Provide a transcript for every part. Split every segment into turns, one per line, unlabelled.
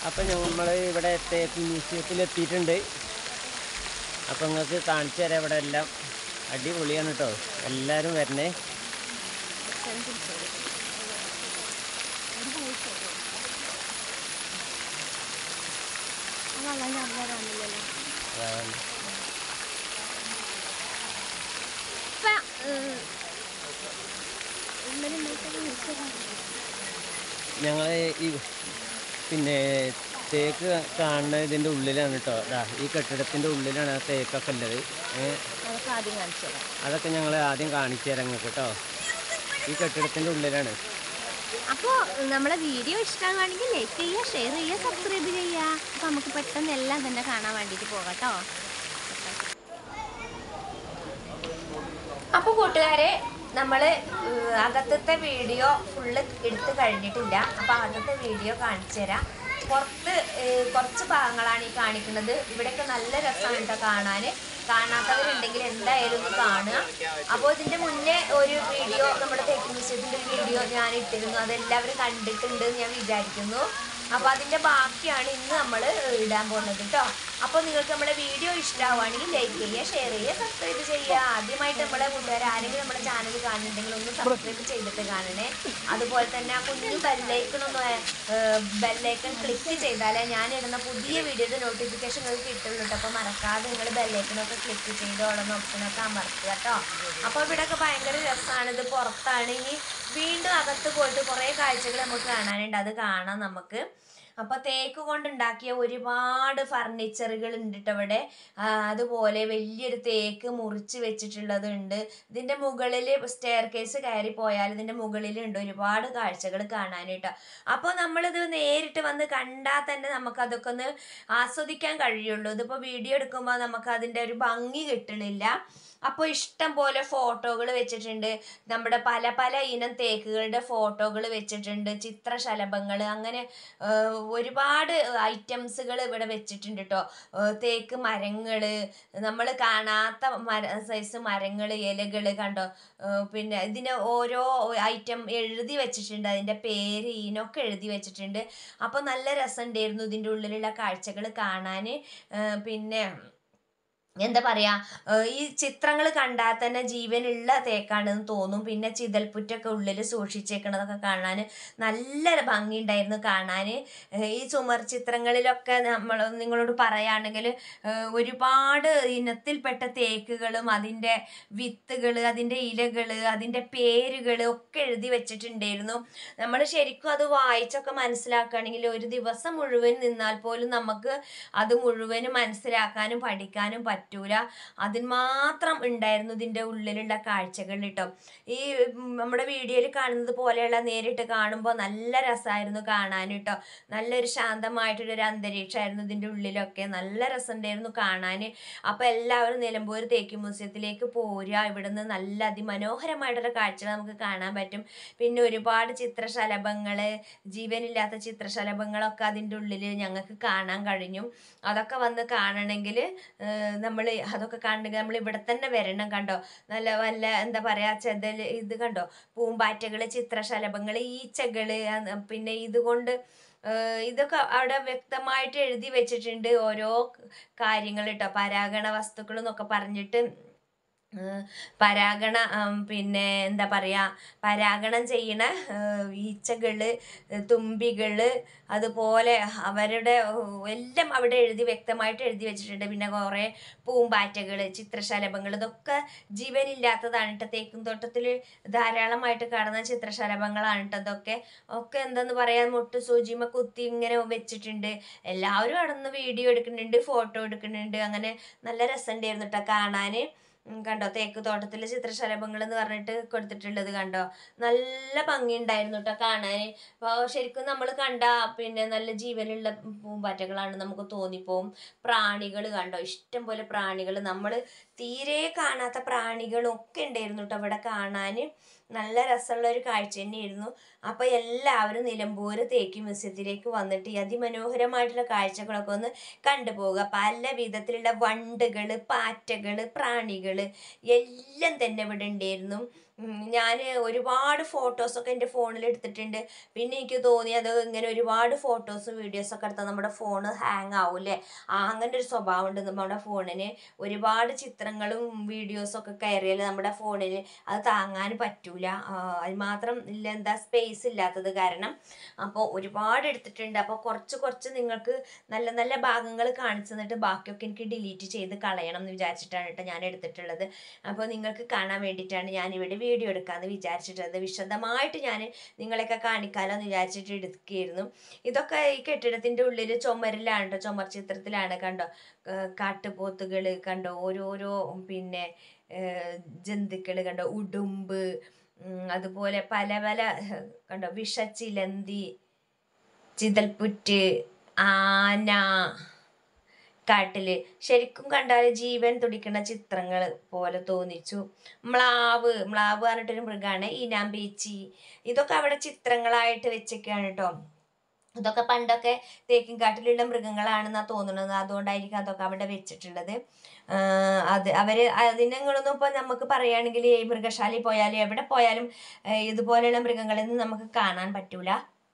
അപ്പം നമ്മൾ ഇവിടെ തേക്ക് മ്യൂസിയത്തിൽ എത്തിയിട്ടുണ്ട് അപ്പം നിങ്ങൾക്ക് കാണിച്ചു തരാം ഇവിടെ എല്ലാം അടിപൊളിയാണ് കേട്ടോ എല്ലാവരും വരണേ അതാണ്. ഞങ്ങൾ ഈ പിന്നെ തേക്ക് കാണുന്നത് ഇതിൻ്റെ ഉള്ളിലാണ് കേട്ടോ ദാ ഈ കെട്ടിടത്തിൻ്റെ ഉള്ളിലാണ് ആ തേക്കൊക്കെ ഉള്ളത് ഏ,
നമുക്ക് ആദ്യം കാണിച്ചു തരാം
അതൊക്കെ ഞങ്ങൾ ആദ്യം കാണിച്ചു തരാം നിങ്ങൾക്ക് കേട്ടോ ഈ കെട്ടിടത്തിൻ്റെ ഉള്ളിലാണ്
അപ്പോൾ നമ്മളെ വീഡിയോ ഇഷ്ടമാണെങ്കിൽ ലൈക്ക് ചെയ്യുക ഷെയർ ചെയ്യുക സബ്സ്ക്രൈബ് ചെയ്യുക അപ്പോൾ നമുക്ക് പെട്ടെന്ന് എല്ലാം തന്നെ കാണാൻ വേണ്ടിയിട്ട് പോകാം കേട്ടോ
അപ്പോൾ കൂട്ടുകാരെ നമ്മൾ അകത്തത്തെ വീഡിയോ ഫുള്ള് എടുത്ത് കഴിഞ്ഞിട്ടില്ല അപ്പോൾ അകത്തത്തെ വീഡിയോ കാണിച്ചു തരാം പുറത്ത് ഏഹ്, കുറച്ച് ഭാഗങ്ങളാണ് ഈ കാണിക്കുന്നത് ഇവിടെയൊക്കെ നല്ല രസമാണ് കേട്ടോ കാണാൻ കാണാത്തവരുണ്ടെങ്കിൽ എന്തായാലും ഒന്ന് കാണുക അപ്പോൾ ഇതിൻ്റെ മുന്നേ ഒരു വീഡിയോ നമ്മുടെ തേക്ക് മ്യൂസിയത്തിൻ്റെ ഒരു വീഡിയോ ഞാൻ ഇട്ടിരുന്നു അതെല്ലാവരും കണ്ടിട്ടുണ്ട് എന്ന് ഞാൻ വിചാരിക്കുന്നു അപ്പോൾ അതിൻ്റെ ബാക്കിയാണ് ഇന്ന് നമ്മൾ ഇടാൻ പോകുന്നത് കേട്ടോ അപ്പോൾ നിങ്ങൾക്ക് നമ്മുടെ വീഡിയോ ഇഷ്ടമാവുകയാണെങ്കിൽ ലൈക്ക് ചെയ്യുക ഷെയർ ചെയ്യുക സബ്സ്ക്രൈബ് ചെയ്യുക ആദ്യമായിട്ട് നമ്മുടെ കൂട്ടുകാർ ആരെങ്കിലും നമ്മുടെ ചാനൽ കാണുന്നുണ്ടെങ്കിൽ ഒന്ന് സബ്സ്ക്രൈബ് ചെയ്തിട്ട് കാണണേ അതുപോലെ തന്നെ ആ കുഞ്ഞു ബെല്ലൈക്കൺ ഒന്ന് ബെല്ലൈക്കൺ ക്ലിക്ക് ചെയ്താലേ ഞാൻ ഇടുന്ന പുതിയ വീഡിയോയുടെ നോട്ടിഫിക്കേഷൻ നിങ്ങൾക്ക് കിട്ടുള്ളൂ കേട്ടോ അപ്പോൾ മറക്കാതെ നിങ്ങൾ ബെല്ലൈക്കണൊക്കെ ക്ലിക്ക് ചെയ്തോളുന്ന ഓപ്ഷനൊക്കെ അമർത്തുക കേട്ടോ അപ്പോൾ ഇവിടെയൊക്കെ ഭയങ്കര രസമാണ് ഇത് പുറത്താണ് ഇനി വീണ്ടും അകത്ത് പോയിട്ട് കുറേ കാഴ്ചകൾ നമുക്ക് കാണാനുണ്ട് അത് കാണാം നമുക്ക് അപ്പോൾ തേക്ക് കൊണ്ടുണ്ടാക്കിയ ഒരുപാട് ഫർണിച്ചറുകൾ ഉണ്ട് ട്ടോ ഇവിടെ ആ, അതുപോലെ വലിയൊരു തേക്ക് മുറിച്ച് വെച്ചിട്ടുള്ളതുണ്ട് ഇതിൻ്റെ മുകളിൽ സ്റ്റെയർ കേസ് കയറി പോയാൽ ഇതിൻ്റെ മുകളിലുണ്ട് ഒരുപാട് കാഴ്ചകൾ കാണാനായിട്ട് അപ്പോൾ നമ്മളിത് നേരിട്ട് വന്ന് കണ്ടാൽ തന്നെ നമുക്ക് അതൊക്കെ ഒന്ന് ആസ്വദിക്കാൻ കഴിയുള്ളൂ ഇതിപ്പോൾ വീഡിയോ എടുക്കുമ്പോൾ നമുക്ക് അതിൻ്റെ ഒരു ഭംഗി കിട്ടണില്ല അപ്പോൾ ഇഷ്ടം പോലെ ഫോട്ടോകൾ വെച്ചിട്ടുണ്ട് നമ്മുടെ പല പല ഇനം തേക്കുകളുടെ ഫോട്ടോകൾ വെച്ചിട്ടുണ്ട് ചിത്രശലഭങ്ങൾ അങ്ങനെ ആ, ഒരുപാട് ഐറ്റംസുകൾ ഇവിടെ വെച്ചിട്ടുണ്ട് കേട്ടോ തേക്ക് മരങ്ങൾ നമ്മൾ കാണാത്ത മര സൈസ് മരങ്ങൾ ഇലകൾ കണ്ടോ ആ, പിന്നെ ഇതിന് ഓരോ ഐറ്റം എഴുതി വെച്ചിട്ടുണ്ട് അതിൻ്റെ പേര് ഈനൊക്കെ എഴുതി വെച്ചിട്ടുണ്ട് അപ്പോൾ നല്ല രസമുണ്ടായിരുന്നു ഇതിൻ്റെ ഉള്ളിലുള്ള കാഴ്ചകൾ കാണാൻ പിന്നെ എന്താ പറയാ ഏഹ് ഈ ചിത്രങ്ങൾ കണ്ടാൽ തന്നെ ജീവനുള്ള തേക്കാണെന്ന് തോന്നും പിന്നെ ചിതൽപ്പുറ്റൊക്കെ ഉള്ളിൽ സൂക്ഷിച്ചേക്കണതൊക്കെ കാണാൻ നല്ല ഭംഗിയുണ്ടായിരുന്നു കാണാൻ ഈ ചുമർ ചിത്രങ്ങളിലൊക്കെ നമ്മൾ നിങ്ങളോട് പറയുകയാണെങ്കിൽ ഒരുപാട് ഇനത്തിൽപ്പെട്ട തേക്കുകളും അതിൻ്റെ വിത്തുകൾ അതിൻ്റെ ഇലകൾ അതിൻ്റെ പേരുകൾ ഒക്കെ എഴുതി വെച്ചിട്ടുണ്ടായിരുന്നു നമ്മൾ ശരിക്കും അത് വായിച്ചൊക്കെ മനസ്സിലാക്കുകയാണെങ്കിൽ ഒരു ദിവസം മുഴുവൻ നിന്നാൽ പോലും നമുക്ക് അത് മുഴുവനും മനസ്സിലാക്കാനും പഠിക്കാനും പറ്റൂല അതിന് മാത്രം ഉണ്ടായിരുന്നു ഇതിൻ്റെ ഉള്ളിലുള്ള കാഴ്ചകൾ കേട്ടോ ഈ ഉം, നമ്മുടെ വീഡിയോയിൽ കാണുന്നത് പോലെയുള്ള നേരിട്ട് കാണുമ്പോൾ നല്ല രസമായിരുന്നു കാണാൻ കേട്ടോ നല്ലൊരു ശാന്തമായിട്ടുള്ളൊരു അന്തരീക്ഷമായിരുന്നു ഇതിൻ്റെ ഉള്ളിലൊക്കെ നല്ല രസമുണ്ടായിരുന്നു കാണാൻ അപ്പോൾ എല്ലാവരും നിലമ്പൂർ തേക്ക് മ്യൂസിയത്തിലേക്ക് പോരുക ഇവിടുന്ന് നല്ല അതിമനോഹരമായിട്ടുള്ള കാഴ്ചകൾ നമുക്ക് കാണാൻ പറ്റും പിന്നെ ഒരുപാട് ചിത്രശലഭങ്ങൾ ജീവനില്ലാത്ത ചിത്രശലഭങ്ങളൊക്കെ അതിൻ്റെ ഉള്ളിൽ ഞങ്ങൾക്ക് കാണാൻ കഴിഞ്ഞു അതൊക്കെ വന്ന് കാണണമെങ്കിൽ നമ്മൾ അതൊക്കെ കാണണമെങ്കിൽ നമ്മൾ ഇവിടെ തന്നെ വരണം കണ്ടോ നല്ല വല്ല എന്താ പറയുക ചെതൽ ഇത് കണ്ടോ പൂമ്പാറ്റകൾ ചിത്രശലഭങ്ങൾ ഈച്ചകൾ പിന്നെ ഇതുകൊണ്ട് ഏഹ് ഇതൊക്കെ അവിടെ വ്യക്തമായിട്ട് എഴുതി വെച്ചിട്ടുണ്ട് ഓരോ കാര്യങ്ങൾ കേട്ടോ പരാഗണ വസ്തുക്കൾ എന്നൊക്കെ പറഞ്ഞിട്ട് ഏഹ് പരാഗണ ഉം, പിന്നെ എന്താ പറയുക പരാഗണം ചെയ്യണ ഏഹ് ഈച്ചകൾ തുമ്പികൾ അതുപോലെ അവരുടെ ഏഹ്, എല്ലാം അവിടെ എഴുതി വ്യക്തമായിട്ട് എഴുതി വെച്ചിട്ടുണ്ട് പിന്നെ കുറേ പൂമ്പാറ്റകൾ ചിത്രശലഭങ്ങൾ ഇതൊക്കെ ജീവനില്ലാത്തതാണ് കേട്ടോ തേക്കും തോട്ടത്തിൽ ധാരാളമായിട്ട് കാണുന്ന ചിത്രശലഭങ്ങളാണ് കേട്ടോ ഇതൊക്കെ ഒക്കെ എന്തെന്ന് പറയാൻ മുട്ട് സൂചിമ കുത്തി ഇങ്ങനെ വെച്ചിട്ടുണ്ട് എല്ലാവരും അവിടെ നിന്ന് വീഡിയോ എടുക്കുന്നുണ്ട് ഫോട്ടോ എടുക്കുന്നുണ്ട് അങ്ങനെ നല്ല രസമുണ്ടായിരുന്നു കേട്ടോ കാണാൻ ഉം കണ്ടോ തേക്ക് തോട്ടത്തിൽ ചിത്രശലഭങ്ങൾ എന്ന് പറഞ്ഞിട്ട് കൊടുത്തിട്ടുള്ളത് കണ്ടോ നല്ല ഭംഗിയുണ്ടായിരുന്നു കേട്ടോ കാണാൻ അപ്പോൾ ശരിക്കും നമ്മൾ കണ്ട പിന്നെ നല്ല ജീവനുള്ള പൂമ്പാറ്റകളാണ് നമുക്ക് തോന്നിപ്പോവും പ്രാണികൾ കണ്ടോ ഇഷ്ടം പോലെ പ്രാണികൾ നമ്മൾ തീരെ കാണാത്ത പ്രാണികളും ഒക്കെ ഉണ്ടായിരുന്നു കേട്ടോ അവിടെ കാണാൻ നല്ല രസമുള്ള ഒരു കാഴ്ച തന്നെയായിരുന്നു അപ്പോൾ എല്ലാവരും നിലമ്പൂർ തേക്ക് മ്യൂസിയത്തിലേക്ക് വന്നിട്ട് ഈ അതിമനോഹരമായിട്ടുള്ള കാഴ്ചകളൊക്കെ ഒന്ന് കണ്ടുപോകുക പല വിധത്തിലുള്ള വണ്ടുകൾ പാറ്റകൾ പ്രാണികൾ എല്ലാം തന്നെ ഇവിടെ ഉണ്ടായിരുന്നു ഞാൻ ഒരുപാട് ഫോട്ടോസൊക്കെ എൻ്റെ ഫോണിൽ എടുത്തിട്ടുണ്ട് പിന്നെ എനിക്ക് തോന്നി അത് ഇങ്ങനെ ഒരുപാട് ഫോട്ടോസും വീഡിയോസൊക്കെ എടുത്താൽ നമ്മുടെ ഫോൺ ഹാങ് ആവൂലേ ആ അങ്ങനെ ഒരു സ്വഭാവം ഉണ്ട് നമ്മുടെ ഫോണിന് ഒരുപാട് ചിത്രങ്ങളും വീഡിയോസും ഒക്കെ കയറിയാൽ നമ്മുടെ ഫോണിൽ അത് താങ്ങാൻ പറ്റൂല ആ, അത് മാത്രം ഇല്ല എന്താ സ്പേസ് ഇല്ലാത്തത് കാരണം അപ്പോൾ ഒരുപാട് എടുത്തിട്ടുണ്ട് അപ്പോൾ കുറച്ച് കുറച്ച് നിങ്ങൾക്ക് നല്ല നല്ല ഭാഗങ്ങൾ കാണിച്ചു തന്നിട്ട് ബാക്കിയൊക്കെ എനിക്ക് ഡിലീറ്റ് ചെയ്ത് കളയണം എന്ന് വിചാരിച്ചിട്ടാണ് കേട്ടോ ഞാൻ എടുത്തിട്ടുള്ളത് അപ്പോൾ നിങ്ങൾക്ക് കാണാൻ വേണ്ടിയിട്ടാണ് ഞാൻ ഇവിടെ വീഡിയോ എടുക്കാമെന്ന് വിചാരിച്ചിട്ടുള്ളത് വിശദമായിട്ട് ഞാൻ നിങ്ങളെയൊക്കെ കാണിക്കാമല്ലോ എന്ന് വിചാരിച്ചിട്ട് എടുക്കുകയായിരുന്നു ഇതൊക്കെ ഈ കെട്ടിടത്തിൻ്റെ ഉള്ളിൽ ചുമരിലാണ് കേട്ടോ ചുമർ ചിത്രത്തിലാണ് കണ്ടോ ഏർ കാട്ടുപോത്തുകൾ കണ്ടോ ഓരോരോ പിന്നെ ജന്തുക്കൾ കണ്ടോ ഉടുമ്പ് ഉം, അതുപോലെ പല പല ഏർ, കണ്ടോ വിഷച്ചിലന്തി ചിതൽപുറ്റ് ആന കാട്ടില് ശരിക്കും കണ്ടാൽ ജീവൻ തുടിക്കുന്ന ചിത്രങ്ങൾ പോലെ തോന്നിച്ചു മ്ലാവ് മ്ലാവ് പറഞ്ഞിട്ടൊരു മൃഗമാണ് ഈനാമ്പേച്ചി ഇതൊക്കെ അവിടെ ചിത്രങ്ങളായിട്ട് വെച്ചൊക്കെയാണ് കേട്ടോ ഇതൊക്കെ പണ്ടൊക്കെ തേക്കിൻകാട്ടിലുള്ള മൃഗങ്ങളാണെന്നാണ് തോന്നുന്നത് അതുകൊണ്ടായിരിക്കും അതൊക്കെ അവിടെ വെച്ചിട്ടുള്ളത് ആഹ് അത് അവർ അതിനങ്ങളൊന്നും ഇപ്പോൾ നമുക്ക് പറയുകയാണെങ്കിൽ ഈ മൃഗശാലയിൽ പോയാലും എവിടെ പോയാലും ഏഹ് ഇതുപോലെയുള്ള മൃഗങ്ങളൊന്നും നമുക്ക് കാണാൻ പറ്റൂല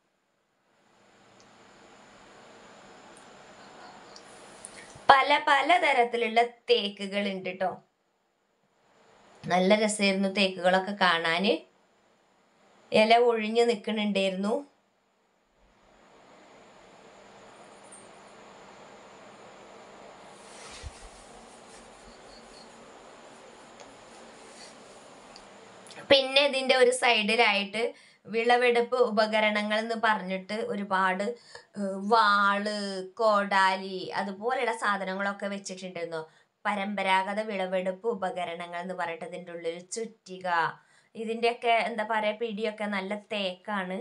പല പല തരത്തിലുള്ള തേക്കുകൾ ഉണ്ട് കേട്ടോ നല്ല രസമായിരുന്നു തേക്കുകളൊക്കെ കാണാന് ഇല ഒഴിഞ്ഞു നിൽക്കുന്നുണ്ടായിരുന്നു പിന്നെ ഇതിന്റെ ഒരു സൈഡിലായിട്ട് വിളവെടുപ്പ് ഉപകരണങ്ങൾ എന്ന് പറഞ്ഞിട്ട് ഒരുപാട് ഏഹ് വാള് കോടാലി അതുപോലെയുള്ള സാധനങ്ങളൊക്കെ വെച്ചിട്ടുണ്ടായിരുന്നു പരമ്പരാഗത വിളവെടുപ്പ് ഉപകരണങ്ങൾ എന്ന് പറഞ്ഞിട്ട് ഇതിൻ്റെ ഉള്ളിൽ ചുറ്റിക ഇതിൻ്റെയൊക്കെ എന്താ പറയുക പിടിയൊക്കെ നല്ല തേക്കാണ്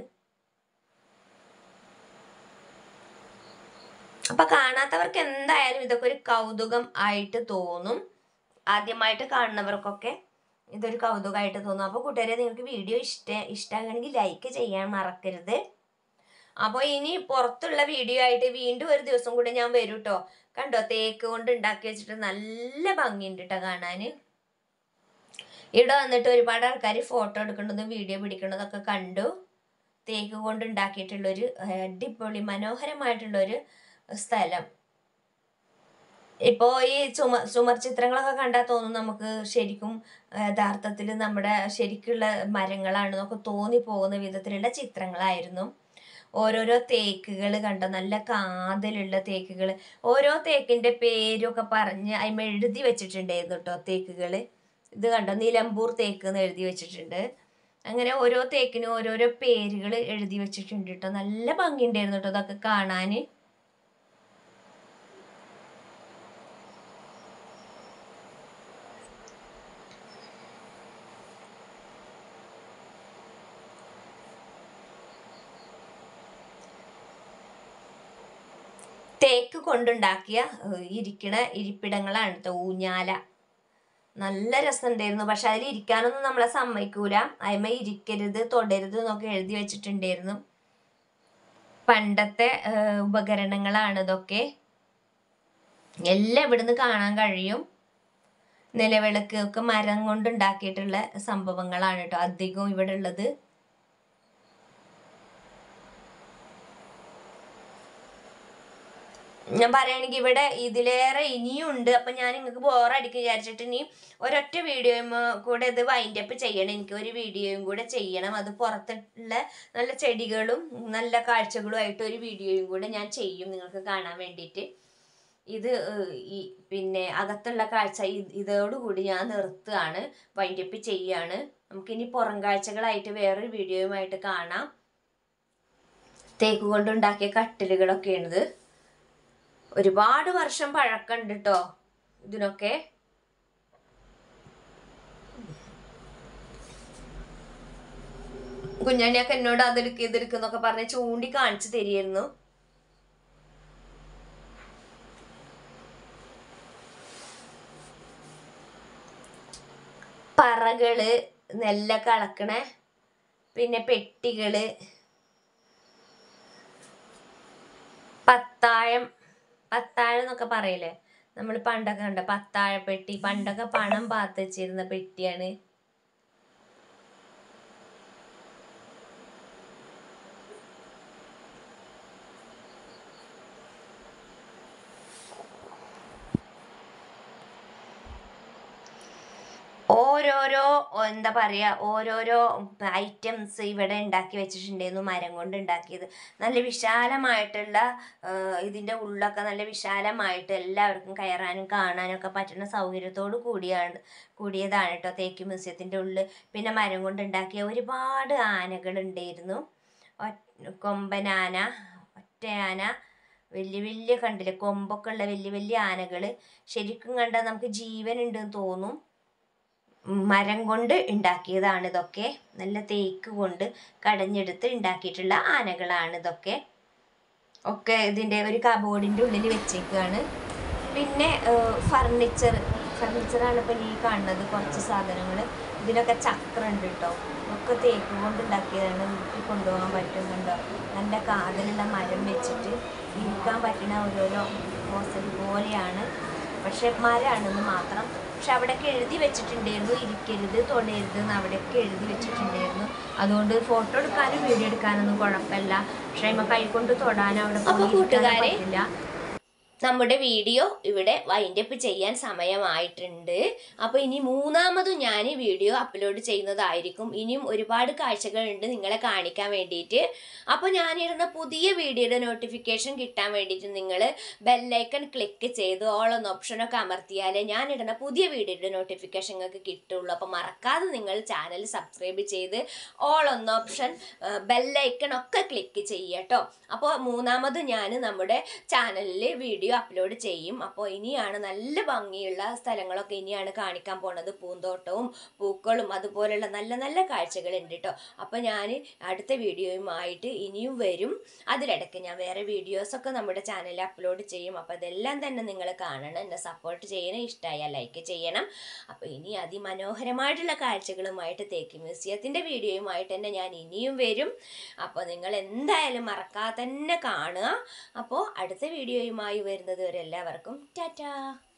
അപ്പൊ കാണാത്തവർക്ക് എന്തായാലും ഇതൊക്കെ ഒരു കൗതുകം ആയിട്ട് തോന്നും ആദ്യമായിട്ട് കാണുന്നവർക്കൊക്കെ ഇതൊരു കൗതുകമായിട്ട് തോന്നും അപ്പോൾ കൂട്ടുകാരെ നിങ്ങൾക്ക് വീഡിയോ ഇഷ്ട ഇഷ്ടമാണെങ്കിൽ ലൈക്ക് ചെയ്യാൻ മറക്കരുത് അപ്പോൾ ഇനി പുറത്തുള്ള വീഡിയോ ആയിട്ട് വീണ്ടും ഒരു ദിവസം കൂടി ഞാൻ വരും കേട്ടോ കണ്ടോ തേക്ക് കൊണ്ട് ഉണ്ടാക്കി വെച്ചിട്ട് നല്ല ഭംഗിയുണ്ട് കേട്ടോ കാണാൻ ഇവിടെ വന്നിട്ട് ഒരുപാട് ആൾക്കാർ ഫോട്ടോ എടുക്കുന്നതും വീഡിയോ പിടിക്കുന്നതൊക്കെ കണ്ടു തേക്ക് കൊണ്ട് ഉണ്ടാക്കിയിട്ടുള്ളൊരു ഏഹ്, അടിപൊളി മനോഹരമായിട്ടുള്ളൊരു സ്ഥലം ഇപ്പോൾ ഈ ചുമ ചുമർ ചിത്രങ്ങളൊക്കെ കണ്ടാൽ തോന്നും നമുക്ക് ശരിക്കും യഥാർത്ഥത്തിൽ നമ്മുടെ ശരിക്കുള്ള മരങ്ങളാണെന്നൊക്കെ തോന്നിപ്പോകുന്ന വിധത്തിലുള്ള ചിത്രങ്ങളായിരുന്നു ഓരോരോ തേക്കുകൾ കണ്ടോ നല്ല കാതലുള്ള തേക്കുകൾ ഓരോ തേക്കിൻ്റെ പേരൊക്കെ പറഞ്ഞ് അതിമ എഴുതി വെച്ചിട്ടുണ്ടായിരുന്നു കേട്ടോ തേക്കുകൾ ഇത് കണ്ടോ നിലമ്പൂർ തേക്ക് എന്ന് എഴുതി വെച്ചിട്ടുണ്ട് അങ്ങനെ ഓരോ തേക്കിനും ഓരോരോ പേരുകൾ എഴുതി വെച്ചിട്ടുണ്ട് കേട്ടോ നല്ല ഭംഗിയുണ്ടായിരുന്നു കേട്ടോ അതൊക്കെ കാണാൻ തേക്ക് കൊണ്ടുണ്ടാക്കിയ ഏഹ്, ഇരിക്കണ ഇരിപ്പിടങ്ങളാണ് കേട്ടോ ഊഞ്ഞാല നല്ല രസമുണ്ടായിരുന്നു പക്ഷെ അതിൽ ഇരിക്കാനൊന്നും നമ്മളെ സമ്മതിക്കൂല അതിമ ഇരിക്കരുത് തൊടരുത് എന്നൊക്കെ എഴുതി വെച്ചിട്ടുണ്ടായിരുന്നു പണ്ടത്തെ ഏഹ്, ഉപകരണങ്ങളാണ് ഇതൊക്കെ എല്ലാം ഇവിടുന്ന് കാണാൻ കഴിയും നിലവിളക്ക് ഒക്കെ മരം കൊണ്ട് ഉണ്ടാക്കിയിട്ടുള്ള സംഭവങ്ങളാണ് കേട്ടോ അധികവും ഇവിടെ ഉള്ളത് ഞാൻ പറയുകയാണെങ്കിൽ ഇവിടെ ഇതിലേറെ ഇനിയും ഉണ്ട് അപ്പം ഞാൻ നിങ്ങൾക്ക് ബോറടിക്കും വിചാരിച്ചിട്ട് ഇനി ഒരൊറ്റ വീഡിയോയും കൂടെ ഇത് വൈൻഡ് അപ്പ് ചെയ്യണം എനിക്ക് ഒരു വീഡിയോയും കൂടെ ചെയ്യണം അത് പുറത്തുള്ള നല്ല ചെടികളും നല്ല കാഴ്ചകളും ആയിട്ട് ഒരു വീഡിയോയും കൂടെ ഞാൻ ചെയ്യും നിങ്ങൾക്ക് കാണാൻ വേണ്ടിയിട്ട് ഇത് ഏഹ്, ഈ പിന്നെ അകത്തുള്ള കാഴ്ച ഇ- ഇതോടുകൂടി ഞാൻ നിർത്തുകയാണ് വൈൻഡ് അപ്പ് ചെയ്യുകയാണ് നമുക്കിനി പുറം കാഴ്ചകളായിട്ട് വേറൊരു വീഡിയോയുമായിട്ട് കാണാം തേക്ക് കൊണ്ടുണ്ടാക്കിയ കട്ടിലുകളൊക്കെയാണിത് ഒരുപാട് വർഷം പഴക്കമുണ്ട് കേട്ടോ ഇതിനൊക്കെ കുഞ്ഞാണിയൊക്കെ എന്നോട് അതെടുക്ക് ഇതെടുക്കുന്നൊക്കെ പറഞ്ഞ് ചൂണ്ടി കാണിച്ചു തരികയായിരുന്നു പറകള് നെല്ലൊക്കെ അളക്കണേ പിന്നെ പെട്ടികള് പത്തായം പത്താഴം എന്നൊക്കെ പറയില്ലേ നമ്മൾ പണ്ടൊക്കെ കണ്ട പത്താഴ പെട്ടി പണ്ടൊക്കെ പണം പാത്ത് വെച്ചിരുന്ന പെട്ടിയാണ് ഓരോരോ എന്താ പറയുക ഓരോരോ ഐറ്റംസ് ഇവിടെ ഉണ്ടാക്കി വെച്ചിട്ടുണ്ടായിരുന്നു മരം കൊണ്ട് ഉണ്ടാക്കിയത് നല്ല വിശാലമായിട്ടുള്ള ആ, ഇതിൻ്റെ ഉള്ളൊക്കെ നല്ല വിശാലമായിട്ട് എല്ലാവർക്കും കയറാനും കാണാനും ഒക്കെ പറ്റുന്ന സൗകര്യത്തോട് കൂടിയാണ് കൂടിയതാണ് കേട്ടോ തേക്ക് മ്യൂസിയത്തിൻ്റെ ഉള്ളിൽ പിന്നെ മരം കൊണ്ട് ഉണ്ടാക്കിയ ഒരുപാട് ആനകൾ ഉണ്ടായിരുന്നു കൊമ്പനാന ഒറ്റയാന വലിയ വലിയ കണ്ടില്ലേ കൊമ്പൊക്കെ ഉള്ള വലിയ വലിയ ആനകൾ ശരിക്കും കണ്ടാൽ നമുക്ക് ജീവൻ ഉണ്ടെന്ന് തോന്നും മരം കൊണ്ട് ഉണ്ടാക്കിയതാണ് ഇതൊക്കെ നല്ല തേക്ക് കൊണ്ട് കടഞ്ഞെടുത്ത് ഉണ്ടാക്കിയിട്ടുള്ള ആനകളാണ് ഇതൊക്കെ ഒക്കെ ഇതിൻ്റെ ഒരു കബോർഡിൻ്റെ ഉള്ളിൽ വെച്ചേക്കാണ് പിന്നെ ഫർണിച്ചർ ഫർണിച്ചറാണ് ഇപ്പം ഈ കാണുന്നത് കുറച്ച് സാധനങ്ങൾ ഇതിനൊക്കെ ചക്രം ഉണ്ട് കേട്ടോ ഒക്കെ തേക്ക് കൊണ്ട് ഉണ്ടാക്കിയതാണ് വീട്ടിൽ കൊണ്ടുപോകാൻ പറ്റും കണ്ടോ നല്ല കാതലുള്ള മരം വെച്ചിട്ട് ഇരിക്കാൻ പറ്റുന്ന ഓരോരോ ഹോസ്റ്റൽ പോലെയാണ് പക്ഷെ മരമാണെന്ന് മാത്രം പക്ഷെ അവിടെയൊക്കെ എഴുതി വെച്ചിട്ടുണ്ടായിരുന്നു ഇരിക്കരുത് തൊടരുത് എന്ന് അവിടെയൊക്കെ എഴുതി വെച്ചിട്ടുണ്ടായിരുന്നു അതുകൊണ്ട് ഫോട്ടോ എടുക്കാനും വീഡിയോ എടുക്കാനൊന്നും കുഴപ്പമില്ല പക്ഷെ അതിമ്മ കൈ കൊണ്ട് തൊടാനോ അവിടെ
അപ്പൊ
പോയി ഇരിക്കാനോ
കൂട്ടുകാരെ,
പറ്റില്ല നമ്മുടെ വീഡിയോ ഇവിടെ വൈൻഡപ്പ് ചെയ്യാൻ സമയമായിട്ടുണ്ട് അപ്പോൾ ഇനി മൂന്നാമതും ഞാൻ വീഡിയോ അപ്ലോഡ് ചെയ്യുന്നതായിരിക്കും ഇനിയും ഒരുപാട് കാഴ്ചകളുണ്ട് നിങ്ങളെ കാണിക്കാൻ വേണ്ടിയിട്ട് അപ്പോൾ ഞാനിടുന്ന പുതിയ വീഡിയോയുടെ നോട്ടിഫിക്കേഷൻ കിട്ടാൻ വേണ്ടിയിട്ട് നിങ്ങൾ ബെല്ലൈക്കൺ ക്ലിക്ക് ചെയ്ത് ഓൾ എന്ന ഓപ്ഷനൊക്കെ അമർത്തിയാലേ ഞാനിടുന്ന പുതിയ വീഡിയോയുടെ നോട്ടിഫിക്കേഷൻ നിങ്ങൾക്ക് കിട്ടുള്ളൂ അപ്പോൾ മറക്കാതെ നിങ്ങൾ ചാനൽ സബ്സ്ക്രൈബ് ചെയ്ത് ഓൾ എന്ന ഓപ്ഷൻ ബെല്ലൈക്കൺ ഒക്കെ ക്ലിക്ക് ചെയ്യട്ടോ അപ്പോൾ മൂന്നാമത് ഞാൻ നമ്മുടെ ചാനലിൽ വീഡിയോ അപ്ലോഡ് ചെയ്യും അപ്പോൾ ഇനിയാണ് നല്ല ഭംഗിയുള്ള സ്ഥലങ്ങളൊക്കെ ഇനിയാണ് കാണിക്കാൻ പോണത് പൂന്തോട്ടവും പൂക്കളും അതുപോലുള്ള നല്ല നല്ല കാഴ്ചകളുണ്ട് കേട്ടോ അപ്പോൾ ഞാൻ അടുത്ത വീഡിയോയുമായിട്ട് ഇനിയും വരും അതിലിടയ്ക്ക് ഞാൻ വേറെ വീഡിയോസൊക്കെ നമ്മുടെ ചാനലിൽ അപ്ലോഡ് ചെയ്യും അപ്പോൾ അതെല്ലാം തന്നെ നിങ്ങൾ കാണണം എന്നെ സപ്പോർട്ട് ചെയ്യണം ഇഷ്ടമായാൽ ലൈക്ക് ചെയ്യണം അപ്പോൾ ഇനി അതിമനോഹരമായിട്ടുള്ള കാഴ്ചകളുമായിട്ട് തേക്ക് മ്യൂസിയത്തിൻ്റെ വീഡിയോയുമായിട്ട് തന്നെ ഞാൻ ഇനിയും വരും അപ്പോൾ നിങ്ങൾ എന്തായാലും മറക്കാതെ തന്നെ കാണുക അപ്പോൾ അടുത്ത വീഡിയോയുമായി വരുന്നത് വരെ എല്ലാവർക്കും ടാറ്റാ